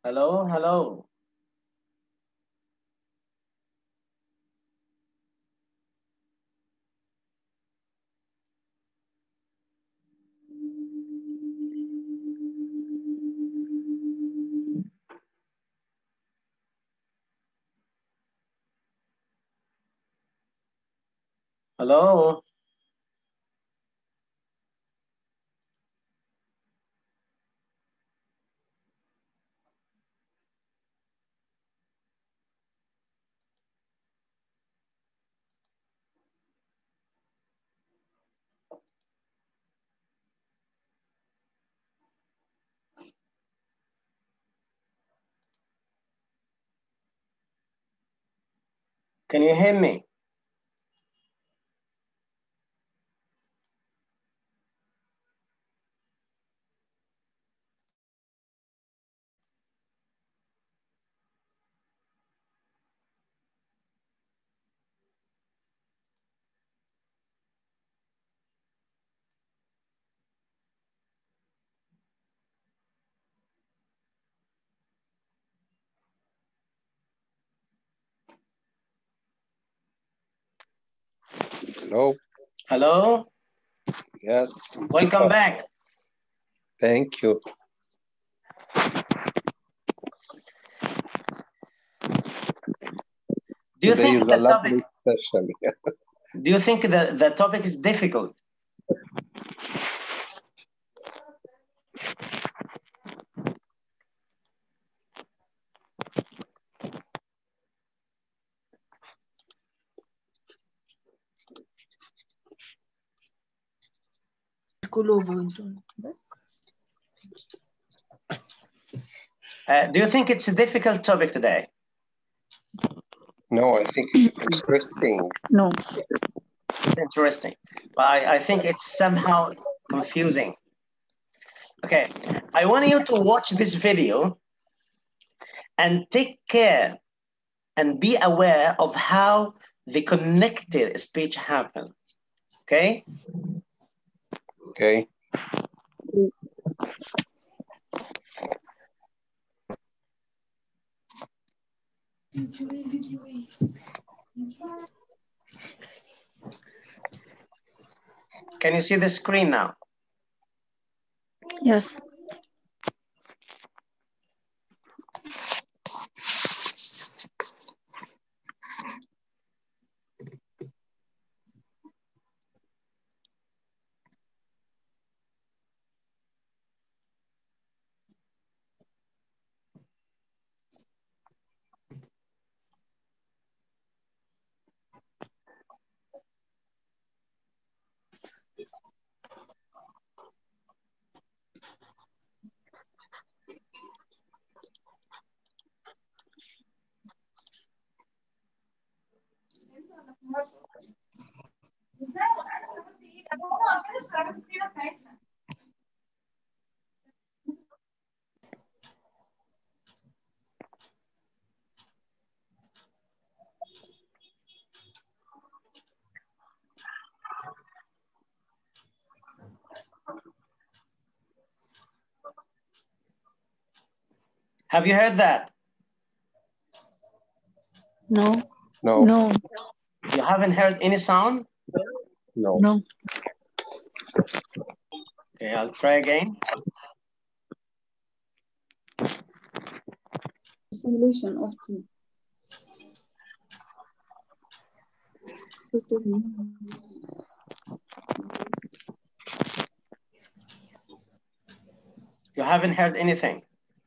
Hello, hello. Hello. Can you hear me? Hello. Hello. Yes. Welcome back. Thank you. Do you Today think is the a lovely topic, session. do you think the, the topic is difficult? كلوفو انتوا بس Uh, do you think it's a difficult topic today? No, I think it's interesting. نو It's interesting, but I, I think it's somehow confusing. Okay, I want you to watch this video and take care and be aware of how the connected speech happens. Okay? Okay. Can you see the screen now? يس Have you heard that? نو No, نو You haven't heard any sound? no. نو Okay, I'll try again. simulation of T You haven't heard anything.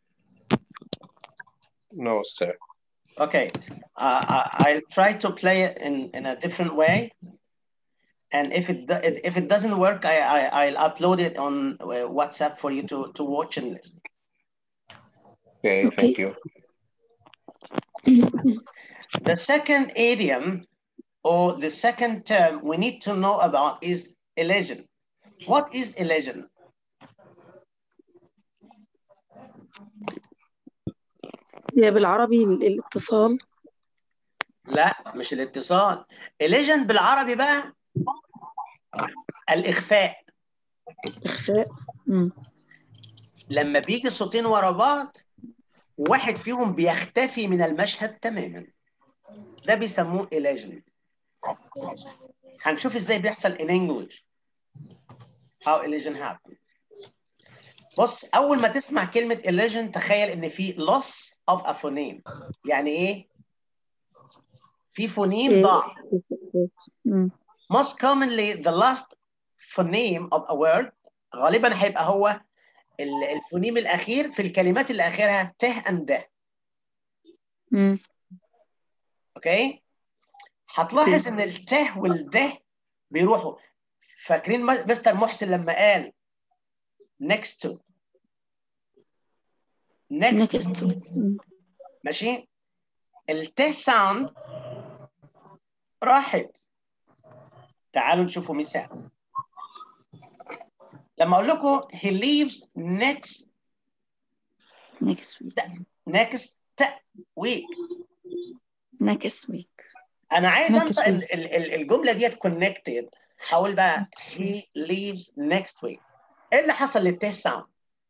No, sir. Okay, uh, I- I'll try to play it in, in a different way. And if it, do- if it doesn't work, I, I, I'll upload it on uh, WhatsApp for you to, to watch and listen. Okay, Okay. thank you. The second idiom or the second term we need to know about is elision. What is elision? هي بالعربي ال- الاتصال لا مش الاتصال elision بالعربي بقى الإخفاء إخفاء مم. لما بيجي صوتين ورا بعض واحد فيهم بيختفي من المشهد تماما ده بيسموه illusion هنشوف ازاي بيحصل in English how illusion happens بص اول ما تسمع كلمه illusion تخيل ان في loss of a phoneme يعني ايه في فونيم إيه. ضاع مم. most commonly the last phoneme of a word غالبا هيبقى هو ال- الفونيم الاخير في الكلمات اللي اخرها ت and ده مم. اوكي هتلاحظ ان الت والده بيروحوا فاكرين م- مستر محسن لما قال next to next to next مم. ماشي الت ساوند راحت تعالوا نشوفوا مثال لما اقول لكم he lives next next week next week next week انا عايز Next انطق week. ال- ال- ال- الجمله ديت connected حاول بقى she leaves next week ايه اللي حصل للت ساوند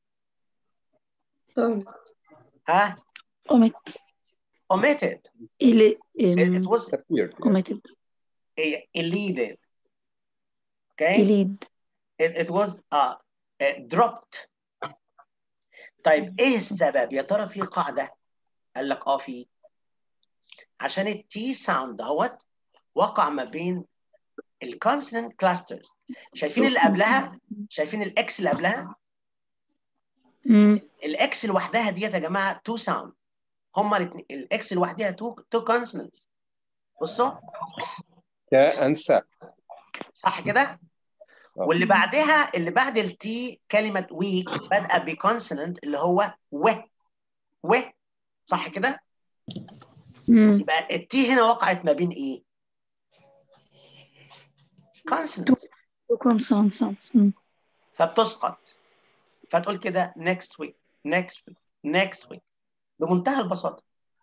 طيب ها omit omitted إلي it, it إم، was disappeared omitted elided okay إليد it, it was uh, uh, dropped طيب ايه السبب يا ترى في قاعده قال لك اه في عشان التي ساوند دهوت وقع ما بين الكونسونانت كلاسترز شايفين اللي قبلها شايفين الاكس اللي قبلها مم. الاكس لوحدها ديت يا جماعه تو ساوند هما الاثنين الاكس لوحدها تو تو كونسونانتس بصوا كأنسى صح كده واللي بعدها اللي بعد التي كلمه ويك بادئه بكونسونانت اللي هو و و صح كده مم. يبقى التي هنا وقعت ما بين ايه كونسونانت consonant sounds مم. فبتسقط فتقول كده next week next week next week بمنتهى البساطه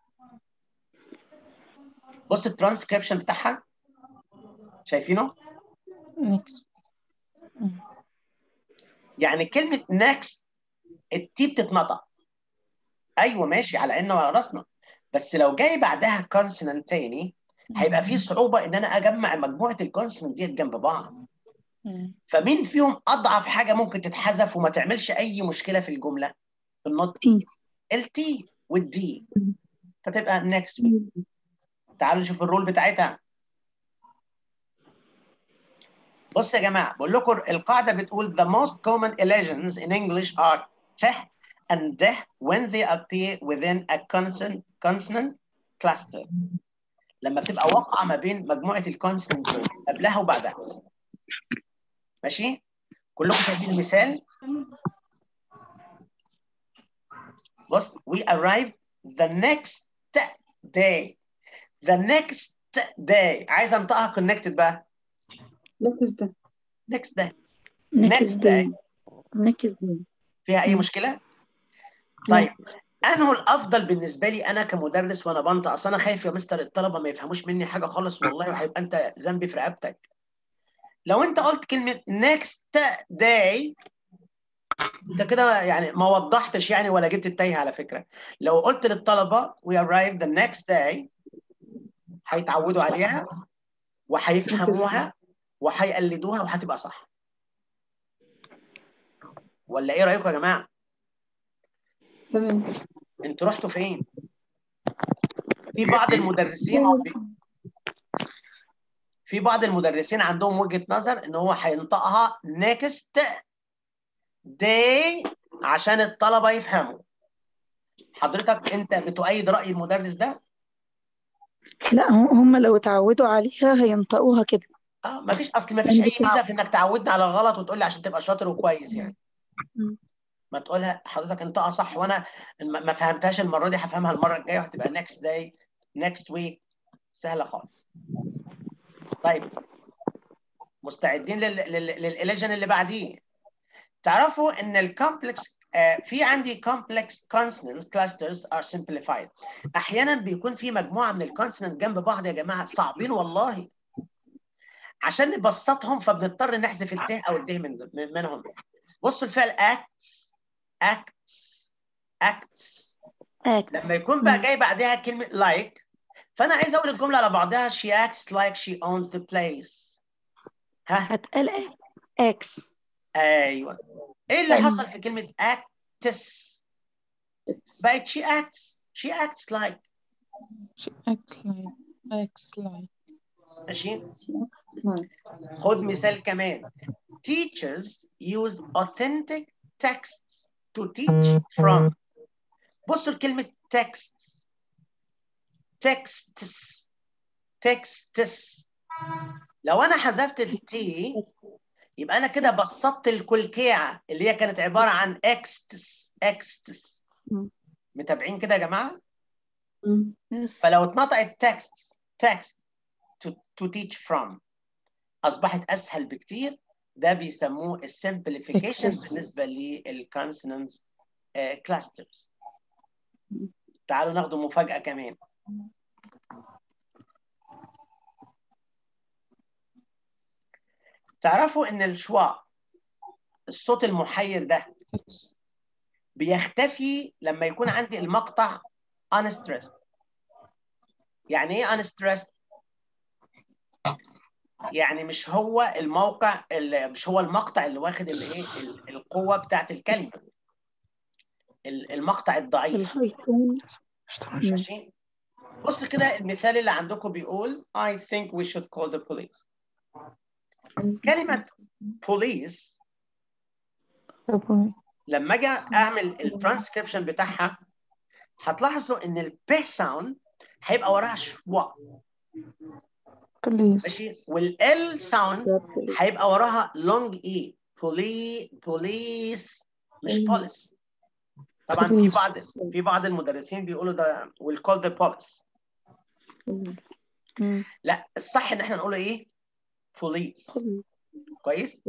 بص الترانسكريبشن بتاعها شايفينه next مم. يعني كلمه next التي بتتنطق ايوه ماشي على عيننا وعلى راسنا بس لو جاي بعدها كونسونانت تاني هيبقى في صعوبه ان انا اجمع مجموعه الكونسونانت ديت جنب بعض مم. فمين فيهم اضعف حاجه ممكن تتحذف وما تعملش اي مشكله في الجمله في النطق تي التي والدي مم. فتبقى next week تعالوا نشوف الرول بتاعتها بص يا جماعه بقول لكم القاعده بتقول the most common elisions in English are ت and ده when they appear within a consonant consonant cluster لما بتبقى واقعه ما بين مجموعه الكونسونانت دول قبلها وبعدها ماشي كلكم شايفين المثال بص we arrived the next day the next day عايز انطقها connected بقى next ده next day next day. day next day فيها اي مم. مشكله طيب انه الافضل بالنسبه لي انا كمدرس وانا بنطق اصل انا خايف يا مستر الطلبه ما يفهموش مني حاجه خالص والله وهيبقى انت ذنبي في رقبتك لو انت قلت كلمه next day انت كده يعني ما وضحتش يعني ولا جبت التايه على فكره لو قلت للطلبه we arrive the next day هيتعودوا عليها وهيفهموها وهيقلدوها وهتبقى صح ولا ايه رايكم يا جماعه تمام انتوا رحتوا فين في بعض المدرسين في بعض المدرسين عندهم وجهة نظر ان هو هينطقها next day عشان الطلبة يفهموا حضرتك انت بتؤيد رأي المدرس ده؟ لا هم هم لو اتعودوا عليها هينطقوها كده اه مفيش اصل مفيش اي ميزة في انك تعودني على غلط وتقول لي عشان تبقى شاطر وكويس يعني مم. ما تقولها حضرتك انطقها صح وانا ما ما فهمتهاش المرة دي هفهمها المرة الجاية وهتبقى next day next week سهلة خالص طيب مستعدين لل... لل... للإليجن اللي بعديه تعرفوا ان الكومبلكس في عندي complex consonants clusters are simplified احيانا بيكون في مجموعه من الكونسونانت جنب بعض يا جماعه صعبين والله عشان نبسطهم فبنضطر نحذف الت او الد من من- منهم بصوا الفعل acts acts acts acts لما يكون بقى جاي بعدها كلمة like فأنا عايز أقول الجملة على بعضها she acts like she owns the place ها هتقال acts أيوه إيه اللي أيوة. حصل في كلمة acts بقت she acts she acts like She acts like, acts like. ماشي خد مثال كمان teachers use authentic texts to teach from بصوا لكلمة texts texts texts لو أنا حذفت التي يبقى أنا كده بسطت الكلكيعة اللي هي كانت عبارة عن exts exts مم. متابعين كده يا جماعة؟ yes فلو اتنطقت text text to, to teach from أصبحت أسهل بكتير ده بيسموه السمبليفيكيشن Excess. بالنسبة للكونسونانس كلاسترز تعالوا ناخدوا مفاجأة كمان تعرفوا إن الشواء الصوت المحير ده بيختفي لما يكون عندي المقطع unstressed يعني ايه unstressed يعني مش هو الموقع اللي مش هو المقطع اللي واخد الايه ال- القوه بتاعت الكلمه ال- المقطع الضعيف الهاي تون ماشي بص كده المثال اللي عندكم بيقول I think we should call the police كلمه police لما اجي اعمل الترانسكريبشن بتاعها هتلاحظوا ان الب ساوند هيبقى وراها شوا Police. ماشي والال ساوند هيبقى وراها لونج اي بولي بوليس مش بوليس طبعا في Police. بعض في بعض المدرسين بيقولوا ده we'll call the police مم. لا الصح ان احنا نقول ايه بوليس كويس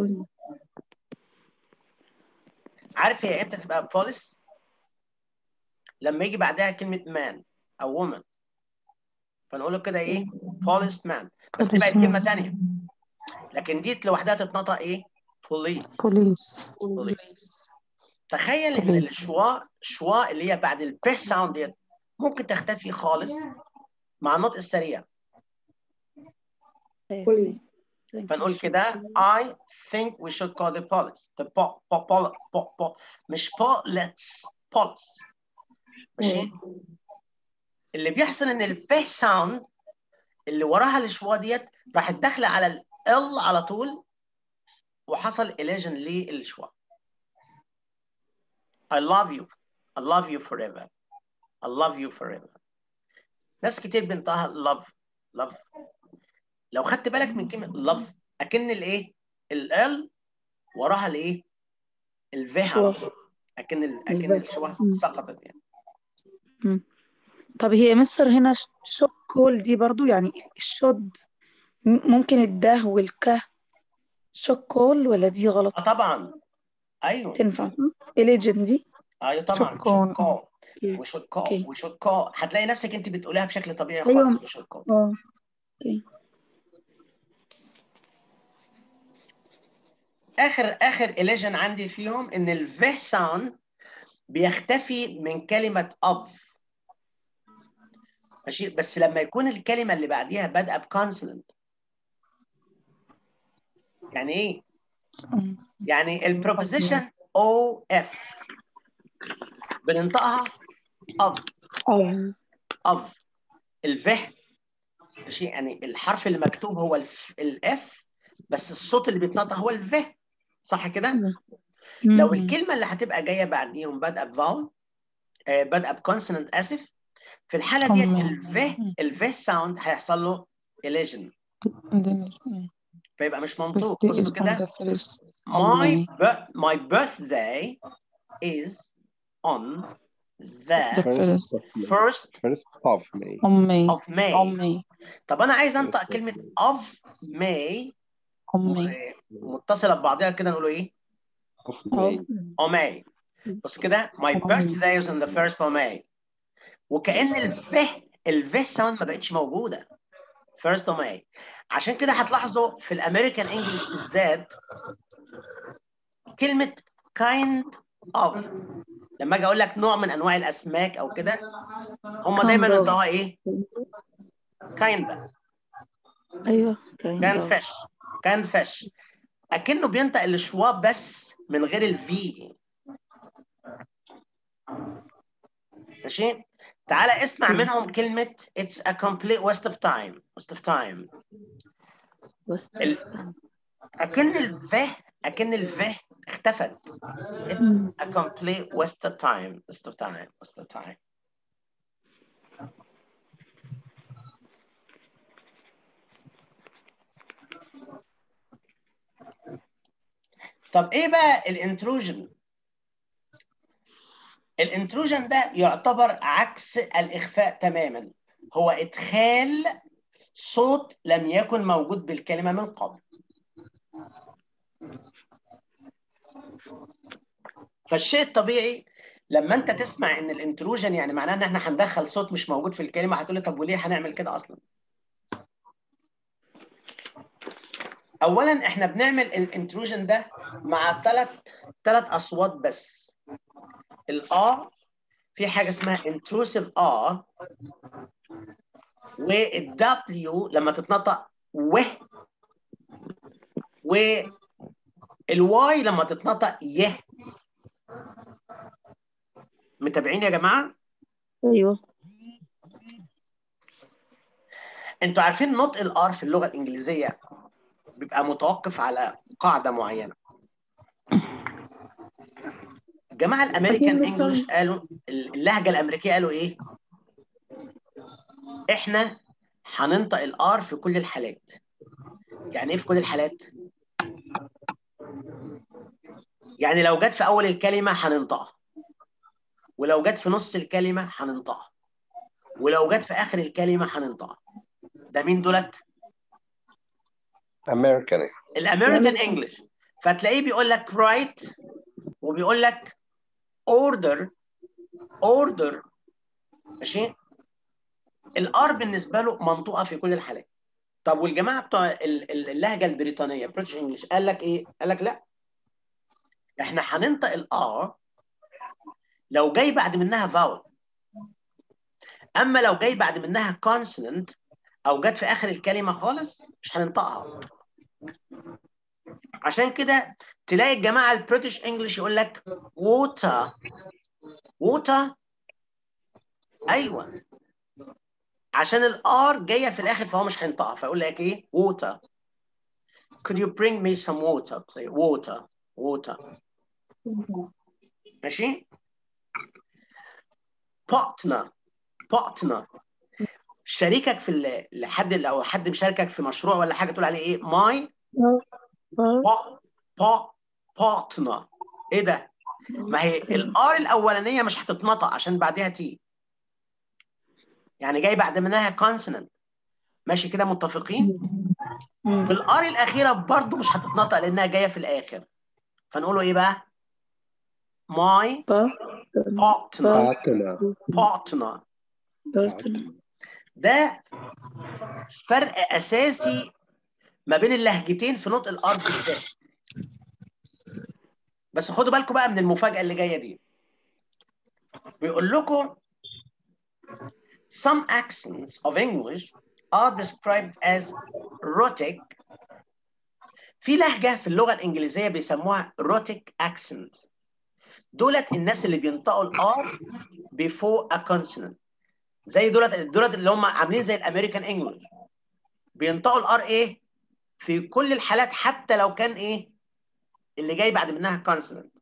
عارف هي امتى تبقى بوليس لما يجي بعدها كلمه مان او وومن فنقول له كده ايه بوليس مان بس دي بقت كلمه ثانيه لكن دي لوحدها تتنطق ايه بوليس Police. بوليس تخيل ان بوليس. الشواء شواء اللي هي بعد الب ساوند ديت ممكن تختفي خالص مع النطق السريع فنقول كده I think we should call the police the po, po, po, po, po. مش police police ماشي اللي بيحصل ان الب ساوند اللي وراها الشوا ديت راحت داخله على ال على طول وحصل elision للشوا I love you I love you forever I love you forever ناس كتير بنطقها love love لو خدت بالك من كلمة love أكن الإيه؟ ال وراها الإيه؟ الفه على شوا. طول. أكن ال... أكن الفه. الشوا مم. سقطت يعني طب هي مستر هنا ش- شوك كول دي برضو يعني الشد م- ممكن الده والكه شوك كول ولا دي غلط اه طبعا ايوه تنفع إليجن دي ايوه طبعا Should should call. call اوكي we should call Okay. we should call هتلاقي نفسك انت بتقوليها بشكل طبيعي أيوة. خالص we should call اه اوكي اخر اخر elision عندي فيهم ان الفه ساوند بيختفي من كلمه of ماشي بس لما يكون الكلمه اللي بعديها بادئه بكونسوننت يعني ايه Mm. يعني البروبوزيشن او اف بننطقها of اه of الفه ماشي يعني الحرف اللي مكتوب هو الاف بس الصوت اللي بيتنطق هو الفه صح كده؟ لو مم. الكلمه اللي هتبقى جايه بعديهم بادئه بفاول آه بادئه بكونسوننت اسف في الحاله ديت أم. الفه الفه ساوند هيحصل له elision And then, mm. فيبقى مش منطوق Birthday بصوا is on كده the first of my May. bir- my birthday is on the The First first of May. first First of May. on May. of May On May. طب انا عايز انطق First of كلمه May. of May On May. م- متصله ببعضها كده نقول ايه Of اه May. of May بص كده my Of birthday is on the first of May وكأن الفه الفه ساوند ما بقتش موجوده first of May عشان كده هتلاحظوا في الامريكان انجلش بالذات كلمه kind of لما اجي اقول لك نوع من انواع الاسماك او كده هم دايما كان ينطقوها ايه كايندا ايوه كان كان دور. فش كان فش اكنه بينطق الشواب بس من غير الفي ماشي تعالى اسمع منهم كلمة it's a complete waste of time waste of time بس ال- أكن الفه أكن الفه اختفت it's مم. a complete waste of time waste of time waste of time طب ايه بقى الانتروجن الانتروجن ده يعتبر عكس الاخفاء تماما هو ادخال صوت لم يكن موجود بالكلمه من قبل فالشيء الطبيعي لما انت تسمع ان الانتروجن يعني معناه ان احنا هندخل صوت مش موجود في الكلمه هتقول لي طب وليه هنعمل كده اصلا اولا احنا بنعمل الانتروجن ده مع ثلاث ثلاث اصوات بس الار في حاجه اسمها intrusive ار والدبليو لما تتنطق و والواي لما تتنطق ي متابعين يا جماعه ايوه انتوا عارفين نطق الار في اللغه الانجليزيه بيبقى متوقف على قاعده معينه الجماعه الامريكان أكيد انجلش قالوا اللهجه الامريكيه قالوا ايه احنا هننطق الار في كل الحالات يعني ايه في كل الحالات يعني لو جت في اول الكلمه هننطقها ولو جت في نص الكلمه هننطقها ولو جت في اخر الكلمه هننطقها ده مين دولت American الامريكان انجلش فتلاقيه بيقول لك رايت وبيقول لك اوردر اوردر ماشي الار بالنسبه له منطوقه في كل الحالات طب والجماعه بتوع ال- ال- اللهجه البريطانيه بريتش انجلش قال لك ايه قال لك لا احنا هننطق الار لو جاي بعد منها فاول اما لو جاي بعد منها كونسوننت او جت في اخر الكلمه خالص مش هننطقها عشان كده تلاقي الجماعه البريتش انجلش يقول لك ووتر ووتر ايوه عشان الار جايه في الاخر فهو مش هينطقها فيقول لك ايه water could you bring me some water please water water ماشي partner partner شريكك في ال- لحد لو حد مشاركك في مشروع ولا حاجه تقول عليه ايه my اه با بارتنر ايه ده؟ ما هي الار الاولانيه مش هتتنطق عشان بعدها تي يعني جاي بعد منها كونسوننت ماشي كده متفقين؟ مم. والار الاخيره برضو مش هتتنطق لانها جايه في الاخر فنقوله ايه بقى؟ ماي با بارتنر partner بارتنر بارتنر ده فرق اساسي ما بين اللهجتين في نطق الار بالذات بس خدوا بالكم بقى من المفاجاه اللي جايه دي بيقول لكم some accents of English are described as rhotic في لهجه في اللغه الانجليزيه بيسموها rhotic accent دولت الناس اللي بينطقوا الار before a consonant زي دولت دولت اللي هم عاملين زي الامريكان انجلش بينطقوا الار ايه في كل الحالات حتى لو كان ايه اللي جاي بعد منها كونسوننت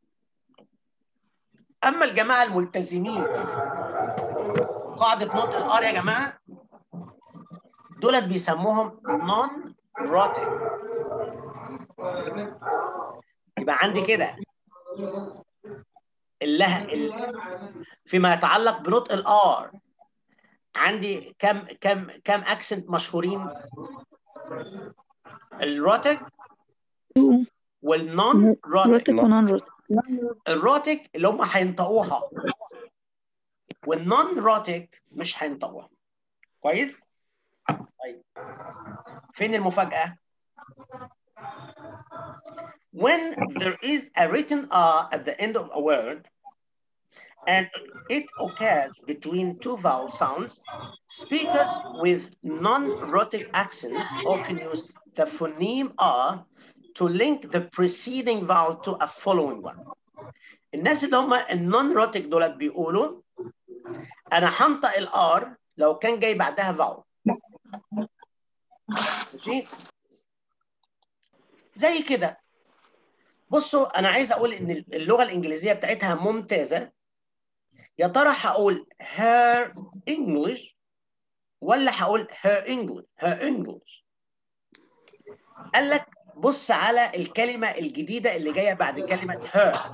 اما الجماعه الملتزمين قاعده نطق الار يا جماعه دولت بيسموهم نون روتيك يبقى عندي كده الله ال... فيما يتعلق بنطق الار عندي كم كم كم اكسنت مشهورين الروتيك تو والنون روتيك روتك ونون روتك الروتيك اللي هم هينطقوها والنون روتيك مش هينطقوها كويس؟ طيب فين المفاجأة؟ When there is a written R at the end of a word and it occurs between two vowel sounds. Speakers with non-rhotic accents often use the phoneme R to link the preceding vowel to a following one. الناس اللي هم النون-rhotic دولت بيقولوا أنا هنطق الآر لو كان جاي بعدها vowel. ماشي؟ زي كده بصوا انا عايز اقول ان اللغه الانجليزيه بتاعتها ممتازه يا ترى هقول her English ولا هقول her English her English قال لك بص على الكلمه الجديده اللي جايه بعد كلمه her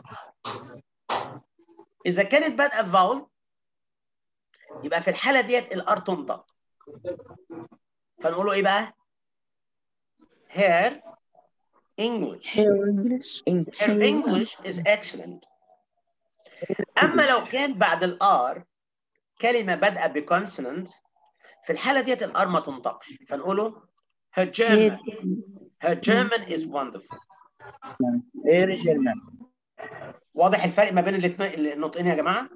اذا كانت بادئه بفاول يبقى في الحاله ديت الار تنطق فنقوله ايه بقى her English Her English Her English is excellent. أما لو كان بعد الآر كلمة بادئة بكونسونانت في الحالة ديت الآر ما تنطقش فنقوله her German her German is wonderful. غير جيرمان واضح الفرق ما بين الاثنين النطقين يا جماعة؟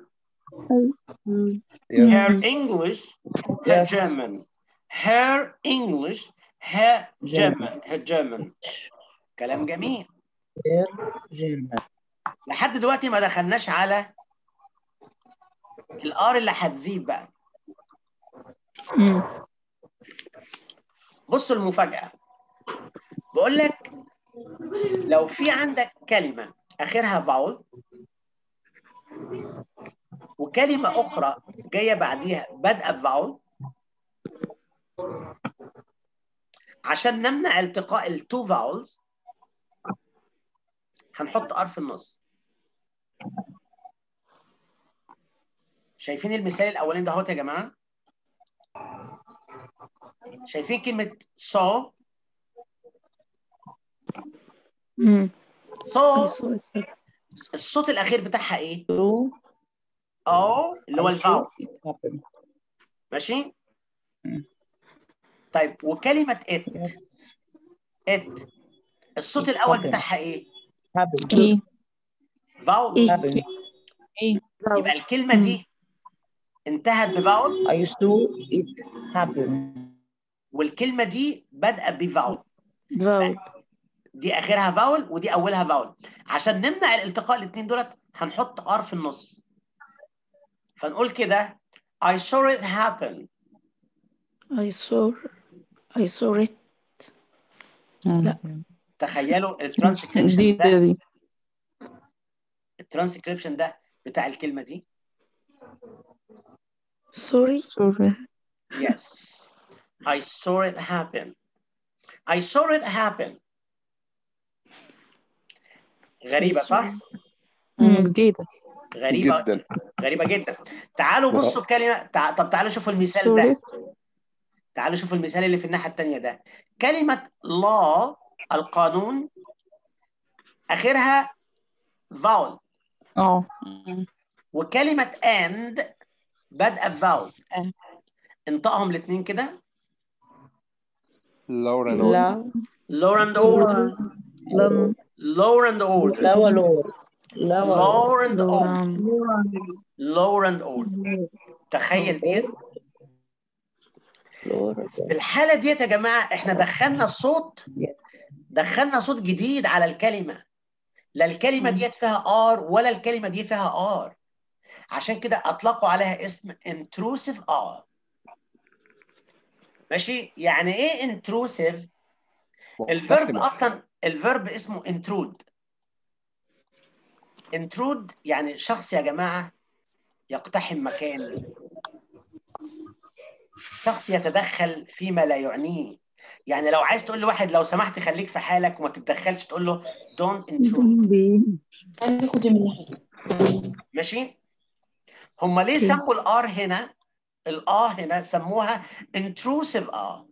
Yes. Her English her Yes. German her English her German her German كلام جميل غير جيرمان لحد دلوقتي ما دخلناش على الار اللي هتزيد بقى مم. بصوا المفاجأة بقول لك لو في عندك كلمة آخرها فاول وكلمة أخرى جاية بعديها بادئة بفاول عشان نمنع التقاء التو فاولز هنحط ار في النص شايفين المثال الاولاني ده اهوت يا جماعه شايفين كلمه saw مم. saw I saw it. الصوت الاخير بتاعها ايه so او اللي هو I الفاول saw it happen ماشي مم. طيب وكلمه it yes it الصوت It الاول happen. بتاعها ايه happen إيه فاول إيه. happen إيه يبقى الكلمه دي انتهت بفاول I saw it happen والكلمه دي بادئه بفاول فاول دي اخرها فاول ودي اولها فاول عشان نمنع الالتقاء الاثنين دولت هنحط ار في النص فنقول كده I saw it happen I saw I saw it لا. تخيلوا الترانسكريبشن جديدة ده دي الترانسكريبشن ده بتاع الكلمه دي sorry سوري yes I saw it happen I saw it happen غريبه صح مم، جديدة غريبه جدا غريبه جدا تعالوا بصوا الكلمه تع... طب تعالوا شوفوا المثال سوري ده تعالوا شوفوا المثال اللي في الناحيه الثانيه ده كلمه law القانون اخرها vowel اه وكلمه and بادئه بفاول And. انطقهم الاثنين كده لورا لا lower and order لم lower and order لا ولور لا ولور lower and order لم lower and order تخيل ديت لور في الحاله ديت يا جماعه احنا دخلنا صوت دخلنا صوت جديد على الكلمه لا الكلمه ديت فيها ار ولا الكلمه دي فيها ار عشان كده اطلقوا عليها اسم intrusive ار ماشي يعني ايه intrusive الفيرب مقتحمة. اصلا الفيرب اسمه intrude intrude يعني شخص يا جماعه يقتحم مكان شخص يتدخل فيما لا يعنيه يعني لو عايز تقول لواحد لو سمحت خليك في حالك وما تتدخلش تقول له don't intrude ماشي هم ليه أوكي. سموا الار هنا الاه هنا سموها intrusive اه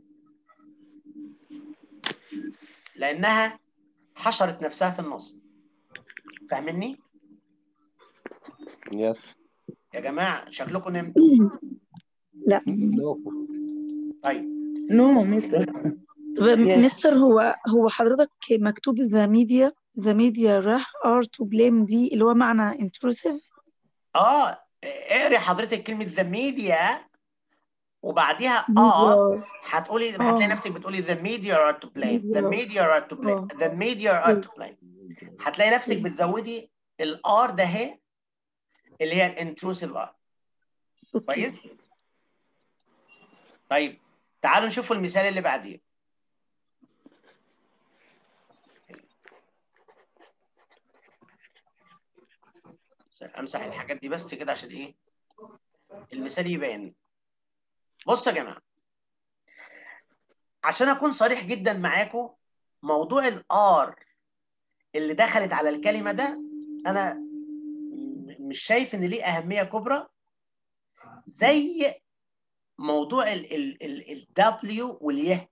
لانها حشرت نفسها في النص فاهمني يس يا جماعه شكلكم نمتوا نو طيب نو مستر طب Yes. مستر هو هو حضرتك مكتوب ذا ميديا ذا ميديا راح ار تو بليم دي اللي هو معنى intrusive اه اقري حضرتك كلمه ذا ميديا وبعديها اه media هتقولي هتلاقي آه. نفسك بتقولي the media are to blame the Media. media are to blame آه. the media are to blame هتلاقي نفسك بتزودي الار ده اهي اللي هي الانتروسيف ار اوكي كويس طيب تعالوا نشوفوا المثال اللي بعديه امسح الحاجات دي بس كده عشان ايه المثال يبان بصوا يا جماعه عشان اكون صريح جدا معاكم موضوع الار اللي دخلت على الكلمه ده انا م- مش شايف ان ليه اهميه كبرى زي موضوع ال ال ال ال W واليه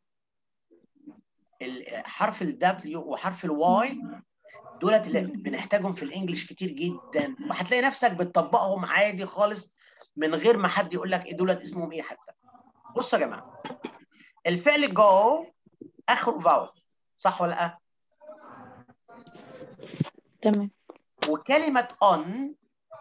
ال- حرف ال W وحرف ال Y دولت اللي بنحتاجهم في الانجليش كتير جدا وهتلاقي نفسك بتطبقهم عادي خالص من غير ما حد يقول لك ايه دولت اسمهم ايه حتى بصوا يا جماعه الفعل جو اخره فاول صح ولا لا تمام وكلمه on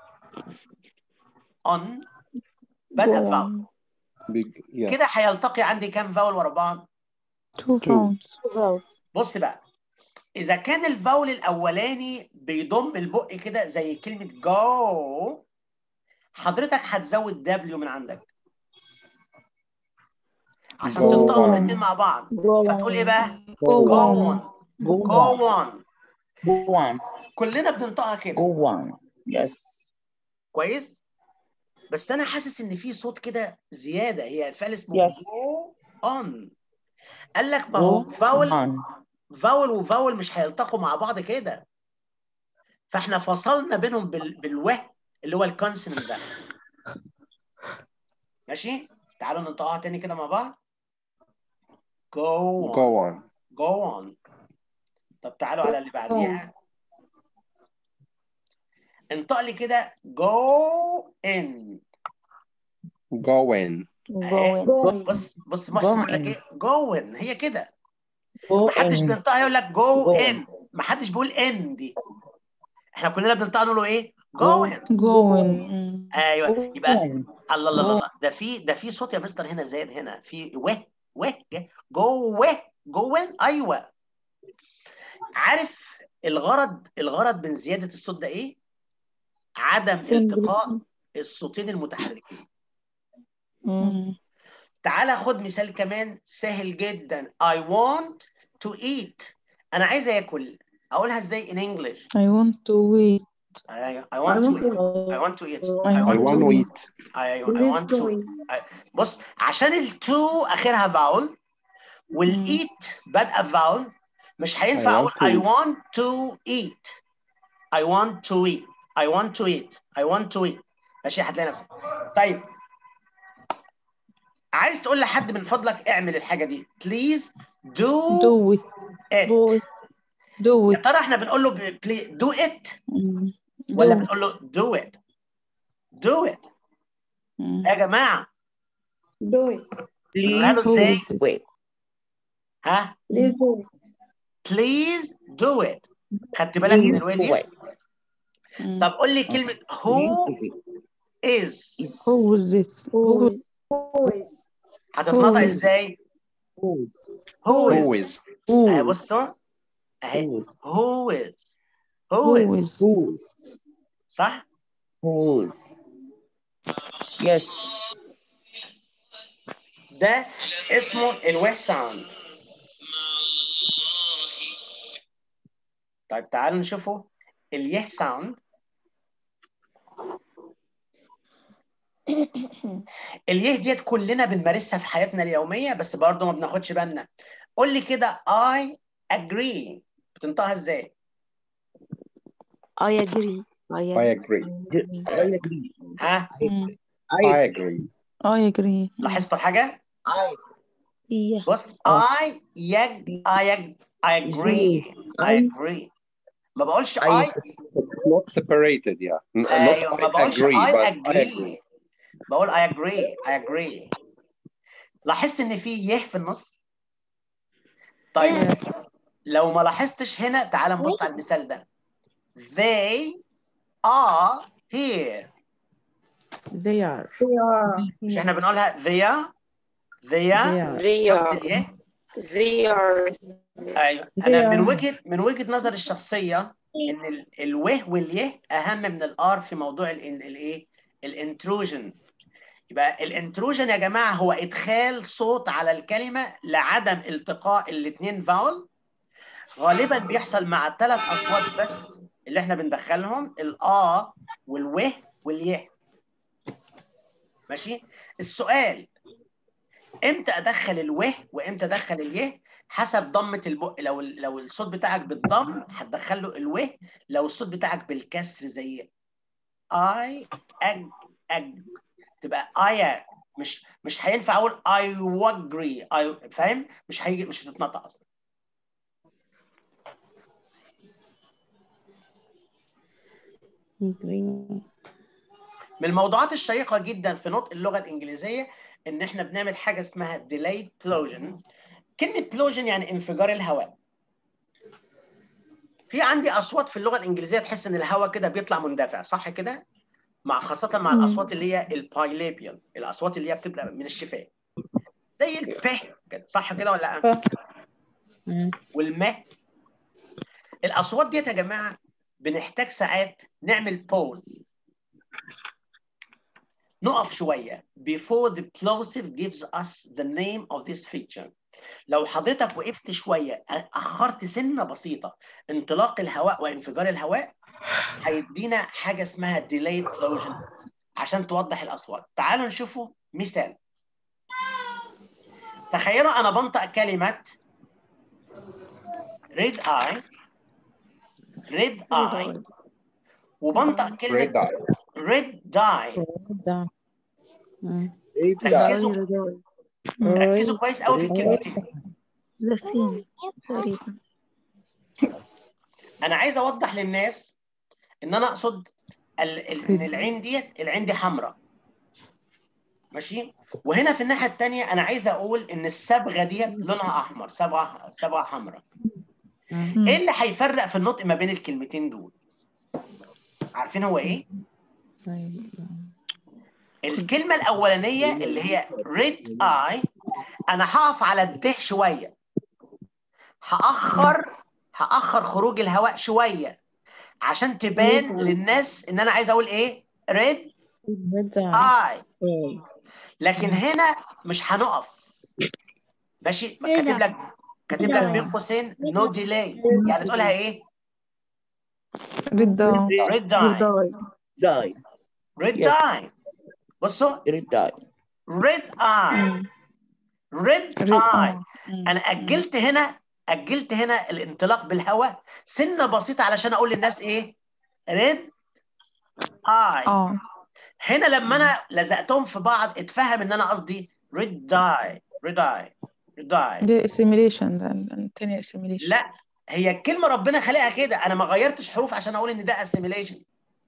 on بدأ go فاول on Big, yeah. كده هيلتقي عندي كام فاول ورا بعض two vowels vowels بص بقى اذا كان الفاول الاولاني بيضم البق كده زي كلمه جو حضرتك هتزود دبليو من عندك عشان Go تنطقهم on. الاثنين مع بعض go فتقول ايه on بقى go جو on on Go جو on. on Go on. كلنا بننطقها كده Go on. Yes. كويس بس انا حاسس ان في صوت كده زياده هي الفعل اسمه Yes. جو on قال لك ما هو Go فاول on. فاول وفاول مش هيلتقوا مع بعض كده فاحنا فصلنا بينهم بال... بالوه اللي هو الكونسوننت ده ماشي تعالوا ننطقها تاني كده مع بعض go on Go on. go on طب تعالوا على اللي بعديها انطق لي كده go in Go in. go Go- in بص بص محسن Go بيقول لك in. ايه go in هي كده Go محدش in. بينطقها يقول لك go Go in محدش بيقول ان دي احنا كلنا بننطقها نقول له ايه go in going mm. ايوه يبقى Go in. الله الله الله ده في ده في صوت يا مستر هنا زاد هنا في وه وه جوه جوه ايوه عارف الغرض الغرض من زياده الصوت ده ايه؟ عدم التقاء الصوتين المتحركين مم. Mm. تعالى خد مثال كمان سهل جدا I want to eat انا عايز اكل اقولها ازاي in English I want to wait I, I want to eat I want to eat I I want want to to eat. I, I want to بص عشان التو اخرها فاول والايت بادئه فاول مش هينفع I اقول want to I eat. want to eat I want to eat I want to eat I want to eat ماشي هتلاقي نفسك طيب عايز تقول لحد من فضلك اعمل الحاجه دي please do, do it it do it do يا it ترى احنا بنقول له ب- please do it Mm. ولا do it بنقول له do it do it Mm. يا جماعه do it بنقولها له Please ازاي do it wait. ها please do it please do it خدت بالك من Please الواد do دي it. Mm. طب قول لي كلمه Please who do it. is It's who is this who always always هتتنطق Who is- ازاي who's. who Who is is? اهي Who's. بصوا اهي Who's. who is who who is is Who's. صح Who's. Yes. ده اسمه الويست ساوند طيب تعالوا نشوفوا اليه ساوند اليه ديت كلنا بنمارسها في حياتنا اليوميه بس برضه ما بناخدش بالنا قول لي كده I agree بتنطقها ازاي؟ I agree I I agree. agree I agree. ها Mm. I I agree. I agree Mm. لاحظتوا حاجه؟ I yeah بص آه. I يج I يج I agree I I agree ما بقولش I I It's not separated, yeah. N- ايوه not ما I بقولش agree, I but I agree agree. بقول I agree I agree لاحظت ان في يه في النص طيب Yes. لو ما لاحظتش هنا تعال نبص على المثال ده they are here they are مش احنا بنقولها they are they are they are They are. إيه؟ They are. ايوه انا من وجهه من وجهه نظر الشخصيه ان ال- الوه واليه اهم من الار في موضوع ال- الايه الانتروجن يبقى الانتروجن يا جماعه هو ادخال صوت على الكلمه لعدم التقاء الاثنين فاول غالبا بيحصل مع الثلاث اصوات بس اللي احنا بندخلهم الاه والوه واليه ماشي السؤال امتى ادخل الوه وامتى ادخل اليه حسب ضمه البق لو ال- لو الصوت بتاعك بالضم هتدخل له الوه لو الصوت بتاعك بالكسر زي اي اج اج تبقى اي مش مش هينفع اقول اي وجري اي فاهم مش هيجي مش هتتنطق اصلا من الموضوعات الشيقه جدا في نطق اللغه الانجليزيه ان احنا بنعمل حاجه اسمها delayed plosion كلمه plosion يعني انفجار الهواء في عندي اصوات في اللغه الانجليزيه تحس ان الهواء كده بيطلع مندفع صح كده مع خاصه مع الاصوات اللي هي البايليبيال الاصوات اللي هي بتبدا من الشفاه زي الب كده صح كده ولا لا والم الاصوات ديت يا جماعه بنحتاج ساعات نعمل بوز نقف شويه before the plosive gives us the name of this feature لو حضرتك وقفت شويه اخرت سنه بسيطه انطلاق الهواء وانفجار الهواء هيدينا حاجه اسمها delayed closure عشان توضح الاصوات تعالوا نشوفوا مثال تخيلوا انا بنطق كلمه red eye red eye وبنطق Red كلمه eye. red dye ده مم. Red eye. ركزوا ركزوا كويس قوي في الكلمتين لسين تقريبا انا عايز اوضح للناس ان انا اقصد ال- ال- ان العين ديت العين دي حمراء ماشي وهنا في الناحيه الثانيه انا عايز اقول ان الصبغه ديت لونها احمر صبغه صبغه حمراء مم. ايه اللي هيفرق في النطق ما بين الكلمتين دول عارفين هو ايه طيب. الكلمه الاولانيه اللي هي red eye انا هقف على الده شويه هاخر هاخر خروج الهواء شويه عشان تبان للناس ان انا عايز اقول ايه red Red eye. eye Okay. لكن هنا مش هنقف ماشي كاتب لك كاتب لك بين قوسين نو ديلاي يعني تقولها ايه Red eye. ريد داي Die. ريد Yes. داي بصوا Red die. ريد اي ريد Red اي eye. مم. انا اجلت هنا اجلت هنا الانطلاق بالهواء سنه بسيطه علشان اقول للناس ايه ريد اي اه هنا لما انا لزقتهم في بعض اتفهم ان انا قصدي ريد داي ريد اي ريد داي دي assimilation ده التاني assimilation لا هي الكلمه ربنا خلقها كده انا ما غيرتش حروف عشان اقول ان ده اسيميليشن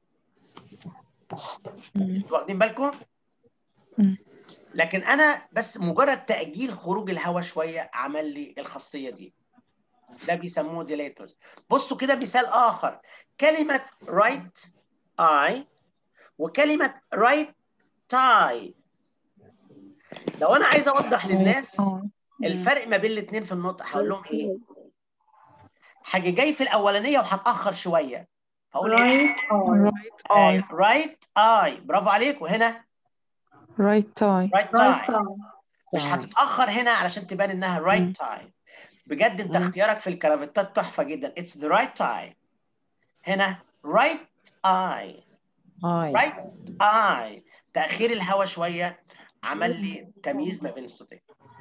مم. واخدين بالكم مم. لكن انا بس مجرد تاجيل خروج الهواء شويه عمل لي الخاصيه دي ده بيسموه ديليتوز بصوا كده مثال اخر كلمه رايت اي وكلمه رايت تاي لو انا عايز اوضح للناس اه الفرق ما بين الاثنين في النطق هقول لهم ايه حاجه جاي في الاولانيه وهتاخر شويه فاقول ايه right eye رايت اي برافو عليك وهنا right eye رايت تاي مش هتتاخر هنا علشان تبان انها رايت تاي بجد انت اختيارك في الكرافتات تحفه جدا اتس ذا رايت تاي هنا رايت اي eye رايت اي تاخير الهواء شويه عمل لي تمييز ما بين الصوتين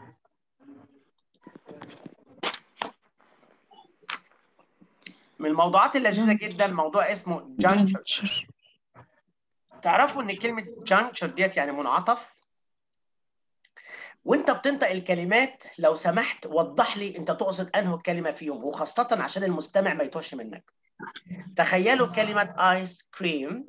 من الموضوعات اللذيذه جدا موضوع اسمه جانكشر تعرفوا ان كلمه جانكشر ديت يعني منعطف وانت بتنطق الكلمات لو سمحت وضح لي انت تقصد انه كلمه فيهم وخاصه عشان المستمع ما يتوهش منك تخيلوا كلمه ايس كريم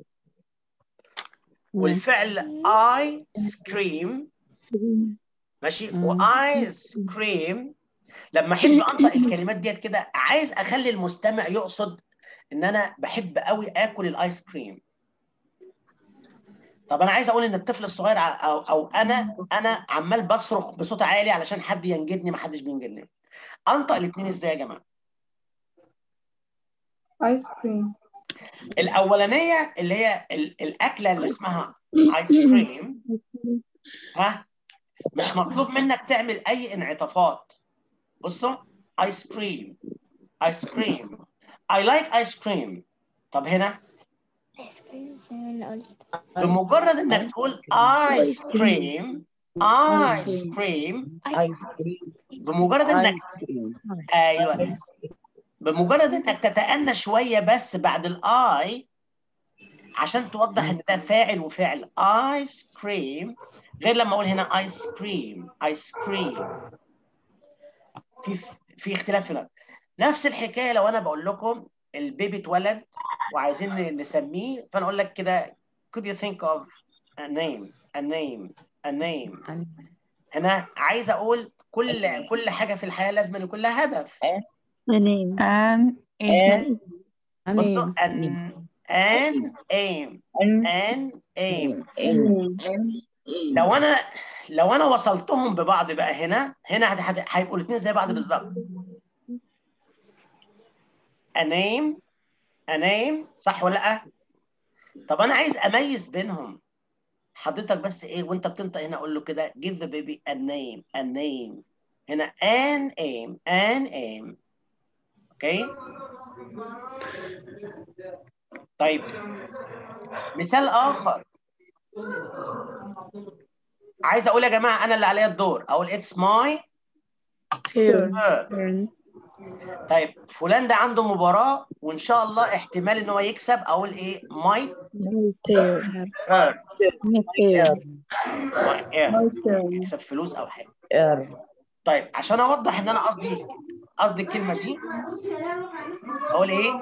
والفعل ايس كريم ماشي مم. وايس كريم لما احب انطق الكلمات ديت كده عايز اخلي المستمع يقصد ان انا بحب قوي اكل الايس كريم طب انا عايز اقول ان الطفل الصغير ع- او او انا انا عمال بصرخ بصوت عالي علشان حد ينجدني ما حدش بينجدني انطق الاثنين ازاي يا جماعه ايس كريم الاولانيه اللي هي ال- الاكله اللي اسمها ايس كريم ها مش مطلوب منك تعمل اي انعطافات بصوا ايس كريم ايس كريم I like ice cream طب هنا ايس كريم زي ما انا قلت بمجرد انك تقول ايس كريم ايس كريم ايس كريم بمجرد انك ايس كريم ايوه ايس كريم بمجرد انك تتأنى شوية بس بعد الاي عشان توضح ان ده فاعل وفعل ايس كريم غير لما اقول هنا ايس كريم ايس كريم في في اختلاف هنا نفس الحكايه لو انا بقول لكم البيبي اتولد وعايزين نسميه فانا اقول لك كده could you think of a name a name a name هنا عايز اقول كل كل حاجه في الحياه لازم يكون لها هدف أنام an ان بصوا an an aim ان an aim ان لو انا لو انا وصلتهم ببعض بقى هنا هنا هت- هت- هيبقوا الاثنين زي بعض بالظبط a name a name صح ولا لا طب انا عايز اميز بينهم حضرتك بس ايه وانت بتنطق هنا اقول له كده give the baby a name a name هنا an aim an aim اوكي طيب مثال اخر عايز اقول يا جماعه انا اللي عليا الدور اقول it's my turn turn طيب فلان ده عنده مباراه وان شاء الله احتمال ان هو يكسب اقول ايه my my turn turn my turn my yeah. my turn يكسب فلوس او حاجه ار طيب عشان اوضح ان انا قصدي قصدي الكلمه دي اقول ايه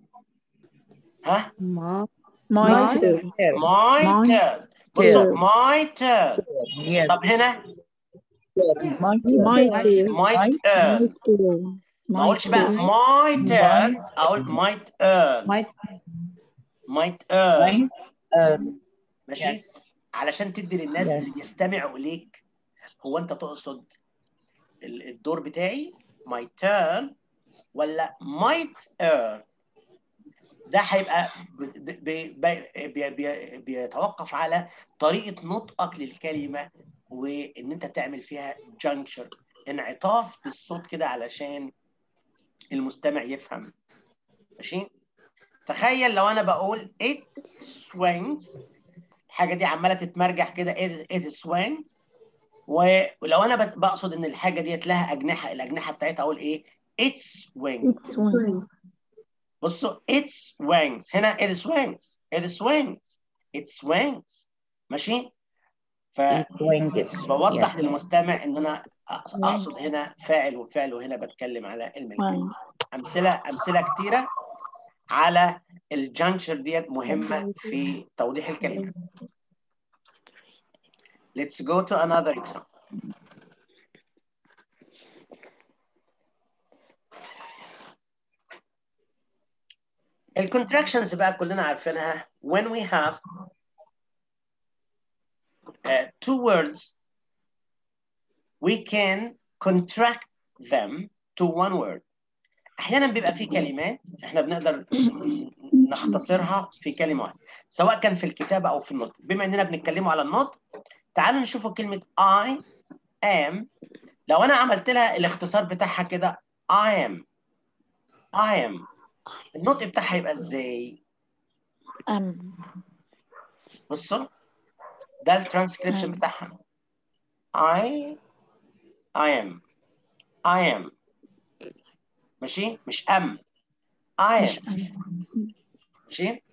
ها my My turn my My turn بصوا turn. my turn يس طب هنا my turn my turn my turn ما اقولش بقى my turn اقول my turn my my turn ار ماشي يس علشان تدي للناس Yes. اللي بيستمعوا اليك هو انت تقصد ال- الدور بتاعي my turn ولا might earn ده هيبقى ب- ب- ب- بي- بي- بيتوقف على طريقة نطقك للكلمة وإن أنت تعمل فيها juncture انعطاف بالصوت كده علشان المستمع يفهم ماشي تخيل لو أنا بقول it swings الحاجة دي عمالة تتمرجح كده it, it swings و- ولو أنا بت- بقصد إن الحاجة ديت لها أجنحة الأجنحة بتاعتها أقول إيه it swings it's one بصوا it swings هنا it swings it swings it swings ماشي وينجز فبوضح للمستمع ان انا أق- اقصد هنا فاعل وفعل وهنا بتكلم على الملكيه one امثله امثله كتيره على الجانكشر ديت مهمه في توضيح الكلمه Let's go to another example. الكونتراكشنز بقى كلنا عارفينها when we have uh, two words we can contract them to one word احيانا بيبقى في كلمات احنا بنقدر نختصرها في كلمه واحده سواء كان في الكتابه او في النطق بما اننا بنتكلموا على النطق تعالوا نشوفوا كلمه I am لو انا عملت لها الاختصار بتاعها كده I am I am النطق بتاعها يبقى ازاي am بصوا ده الترانسكريبشن am. بتاعها I I am I am ماشي مش am I مش am am ماشي